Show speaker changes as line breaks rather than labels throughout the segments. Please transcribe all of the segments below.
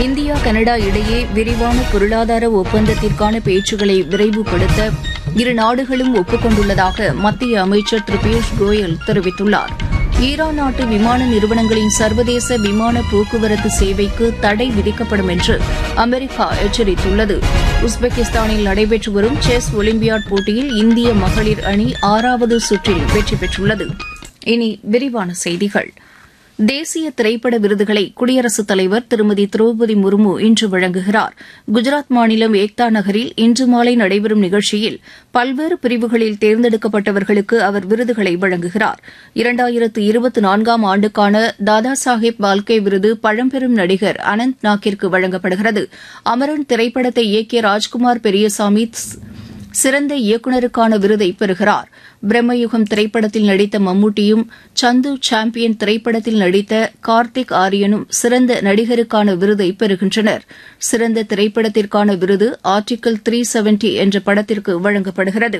India Canada இடையே விரிவான பொருளாதார ஒப்பந்தத்திற்கான பேச்சுக்களை விரைவுபடுத்த இரு நாடுகளும் ஒப்புக் மத்திய அமைச்சர் திரு பியூஷ் கோயல் தெரிவித்துள்ளார் ஈரான் நாட்டு விமான நிறுவனங்களின் சர்வதேச விமான போக்குவரத்து சேவைக்கு தடை விதிக்கப்படும் என்று அமெரிக்கா எச்சரித்துள்ளது உஸ்பெகிஸ்தானில் நடைபெற்று வரும் செஸ் ஒலிம்பியாட் போட்டியில் இந்திய மகளிர் அணி ஆறாவது சுற்றில் வெற்றி பெற்றுள்ளது இனி விரிவான செய்திகள் தேசிய திரைப்பட விருதுகளை குடியரசுத் தலைவர் திருமதி திரௌபதி முர்மு இன்று வழங்குகிறார் குஜராத் மாநிலம் ஏக்தா நகரில் இன்று மாலை நடைபெறும் நிகழ்ச்சியில் பல்வேறு பிரிவுகளில் தேர்ந்தெடுக்கப்பட்டவர்களுக்கு அவர் விருதுகளை வழங்குகிறார் இரண்டாயிரத்து இருபத்தி நான்காம் ஆண்டுக்கான தாதா சாஹேப் பால்கே விருது பழம்பெரும் நடிகர் அனந்த் நாக்கிற்கு வழங்கப்படுகிறது அமரன் திரைப்படத்தை இயக்கிய ராஜ்குமார் பெரியசாமி சிறந்த இயக்குநருக்கான விருதை பெறுகிறார் பிரம்மயுகம் திரைப்படத்தில் நடித்த மம்முட்டியும் சந்து சாம்பியன் திரைப்படத்தில் நடித்த கார்த்திக் ஆரியனும் சிறந்த நடிகருக்கான விருதை பெறுகின்றனர் சிறந்த திரைப்படத்திற்கான விருது ஆர்டிகிள் த்ரீ செவன்டி என்ற படத்திற்கு வழங்கப்படுகிறது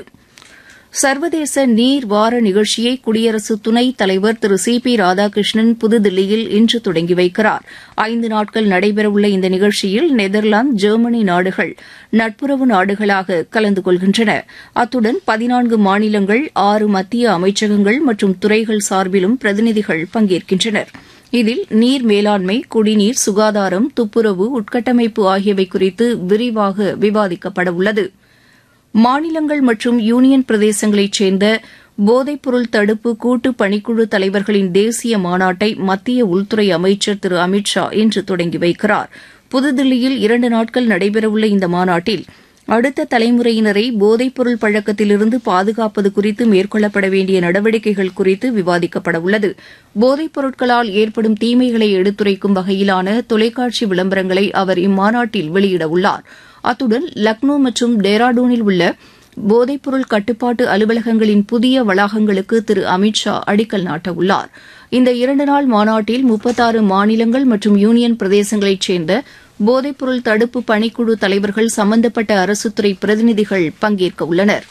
சர்வதேச நீர் வார நிகழ்ச்சியை குடியரசு துணைத் தலைவர் திரு சி பி ராதாகிருஷ்ணன் புதுதில்லியில் இன்று தொடங்கி வைக்கிறார் ஐந்து நாட்கள் நடைபெறவுள்ள இந்த நிகழ்ச்சியில் நெதர்லாந்து ஜெர்மனி நாடுகள் நட்புறவு நாடுகளாக கலந்து கொள்கின்றன அத்துடன் பதினான்கு மாநிலங்கள் ஆறு மத்திய அமைச்சகங்கள் மற்றும் துறைகள் சார்பிலும் பிரதிநிதிகள் பங்கேற்கின்றனர் இதில் நீர் மேலாண்மை குடிநீர் சுகாதாரம் துப்புரவு உட்கட்டமைப்பு ஆகியவை குறித்து விரிவாக விவாதிக்கப்படவுள்ளது மாநிலங்கள் மற்றும் யூனியன் பிரதேசங்களைச் சேர்ந்த போதைப்பொருள் தடுப்பு கூட்டு பணிக்குழு தலைவர்களின் தேசிய மாநாட்டை மத்திய உள்துறை அமைச்சர் திரு அமித் ஷா இன்று தொடங்கி வைக்கிறார் புதுதில்லியில் இரண்டு நாட்கள் நடைபெறவுள்ள இந்த மாநாட்டில் அடுத்த தலைமுறையினரை போதைப்பொருள் பழக்கத்திலிருந்து பாதுகாப்பது குறித்து மேற்கொள்ளப்பட வேண்டிய நடவடிக்கைகள் குறித்து விவாதிக்கப்படவுள்ளது போதைப் பொருட்களால் ஏற்படும் தீமைகளை எடுத்துரைக்கும் வகையிலான தொலைக்காட்சி விளம்பரங்களை அவர் இம்மாநாட்டில் வெளியிடவுள்ளார் அத்துடன் லக்னோ மற்றும் டேராடூனில் உள்ள போதைப்பொருள் கட்டுப்பாட்டு அலுவலகங்களின் புதிய வளாகங்களுக்கு திரு அமித் ஷா அடிக்கல் நாட்டவுள்ளார் இந்த இரண்டு நாள் மாநாட்டில் முப்பத்தாறு மாநிலங்கள் மற்றும் யூனியன் பிரதேசங்களைச் சேர்ந்த போதைப்பொருள் தடுப்பு பணிக்குழு தலைவர்கள் சம்பந்தப்பட்ட அரசுத்துறை பிரதிநிதிகள் பங்கேற்க உள்ளனா்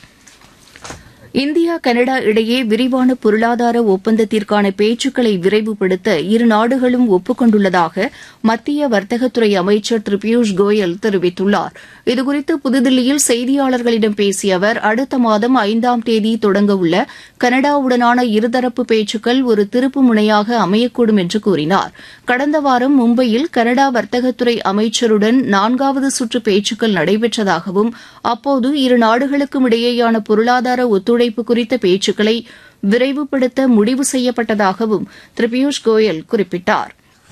இந்தியா கனடா இடையே விரிவான பொருளாதார ஒப்பந்தத்திற்கான பேச்சுக்களை விரைவுபடுத்த இரு நாடுகளும் ஒப்புக் கொண்டுள்ளதாக மத்திய வர்த்தகத்துறை அமைச்சர் திரு பியூஷ் கோயல் தெரிவித்துள்ளார் இதுகுறித்து புதுதில்லியில் செய்தியாளர்களிடம் பேசிய அவர் அடுத்த மாதம் ஐந்தாம் தேதி தொடங்கவுள்ள கனடாவுடனான இருதரப்பு பேச்சுக்கள் ஒரு திருப்பு முனையாக அமையக்கூடும் என்று கூறினார் கடந்த வாரம் மும்பையில் கனடா வர்த்தகத்துறை அமைச்சருடன் நான்காவது சுற்று பேச்சுக்கள் நடைபெற்றதாகவும் அப்போது இரு நாடுகளுக்கும் இடையேயான பொருளாதார ஒத்துழைப்பு ஒத்துழைப்பு குறித்த பேச்சுக்களை விரைவுபடுத்த முடிவு செய்யப்பட்டதாகவும் திரு பியூஷ் கோயல் குறிப்பிட்டார்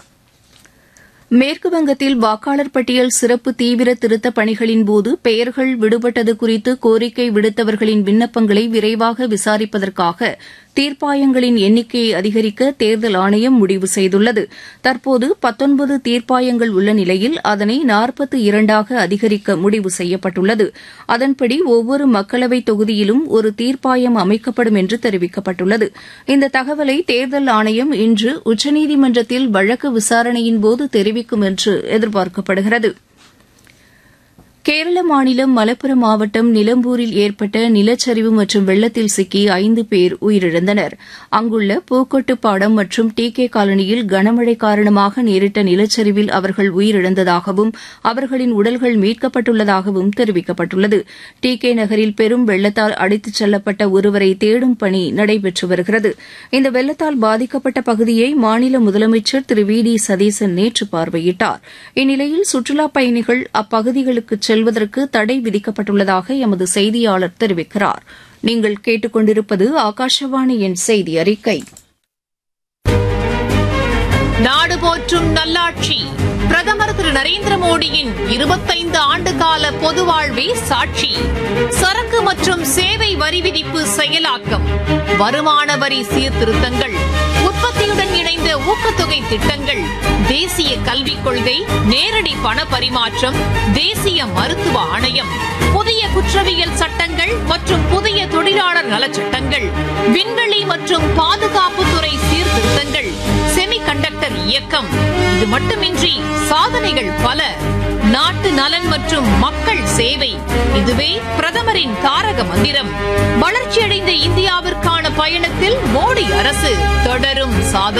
மேற்குவங்கத்தில் வாக்காளர் பட்டியல் சிறப்பு தீவிர திருத்தப் பணிகளின்போது பெயர்கள் விடுபட்டது குறித்து கோரிக்கை விடுத்தவர்களின் விண்ணப்பங்களை விரைவாக விசாரிப்பதற்காக தீர்ப்பாயங்களின் எண்ணிக்கையை அதிகரிக்க தேர்தல் ஆணையம் முடிவு செய்துள்ளது தற்போது பத்தொன்பது தீர்ப்பாயங்கள் உள்ள நிலையில் அதனை நாற்பத்து இரண்டாக அதிகரிக்க முடிவு செய்யப்பட்டுள்ளது அதன்படி ஒவ்வொரு மக்களவைத் தொகுதியிலும் ஒரு தீர்ப்பாயம் அமைக்கப்படும் என்று தெரிவிக்கப்பட்டுள்ளது இந்த தகவலை தேர்தல் ஆணையம் இன்று உச்சநீதிமன்றத்தில் வழக்கு விசாரணையின்போது தெரிவிக்கும் என்று எதிர்பார்க்கப்படுகிறது கேரள மாநிலம் மலப்புரம் மாவட்டம் நிலம்பூரில் ஏற்பட்ட நிலச்சரிவு மற்றும் வெள்ளத்தில் சிக்கி ஐந்து பேர் உயிரிழந்தனர் அங்குள்ள பூக்கொட்டுப்பாடம் மற்றும் டி கே காலனியில் கனமழை காரணமாக நேரிட்ட நிலச்சரிவில் அவர்கள் உயிரிழந்ததாகவும் அவர்களின் உடல்கள் மீட்கப்பட்டுள்ளதாகவும் தெரிவிக்கப்பட்டுள்ளது டி கே நகரில் பெரும் வெள்ளத்தால் அடித்துச் செல்லப்பட்ட ஒருவரை தேடும் பணி நடைபெற்று வருகிறது இந்த வெள்ளத்தால் பாதிக்கப்பட்ட பகுதியை மாநில முதலமைச்சர் திரு வி டி சதீசன் நேற்று பார்வையிட்டார் இந்நிலையில் சுற்றுலாப் பயணிகள் அப்பகுதிகளுக்கு செல்வதற்கு தடை விதிக்கப்பட்டுள்ளதாக எமது செய்தியாளர் தெரிவிக்கிறார் நீங்கள் கேட்டுக்கொண்டிருப்பது ஆகாஷவாணியின் செய்தி அறிக்கை
நாடு போற்றும் நல்லாட்சி பிரதமர் திரு நரேந்திர மோடியின் இருபத்தைந்து ஆண்டு கால பொது வாழ்வே சாட்சி சரக்கு மற்றும் சேவை வரி விதிப்பு செயலாக்கம் வருமான வரி சீர்திருத்தங்கள் உற்பத்தியுடன் இணைந்த ஊக்கத்தொகை திட்டங்கள் தேசிய கல்விக் கொள்கை நேரடி பண பரிமாற்றம் தேசிய மருத்துவ ஆணையம் புதிய குற்றவியல் சட்டங்கள் மற்றும் புதிய தொழிலாளர் நலச்சட்டங்கள் விண்வெளி மற்றும் பாதுகாப்புத்துறை சீர்திருத்தங்கள் செமி கண்டக்டர் இயக்கம் இது மட்டுமின்றி சாதனைகள் பல நாட்டு நலன் மற்றும் மக்கள் சேவை இதுவே பிரதமரின் தாரக மந்திரம் வளர்ச்சியடைந்த இந்தியாவிற்கான பயணத்தில் மோடி அரசு தொடரும் சாதனை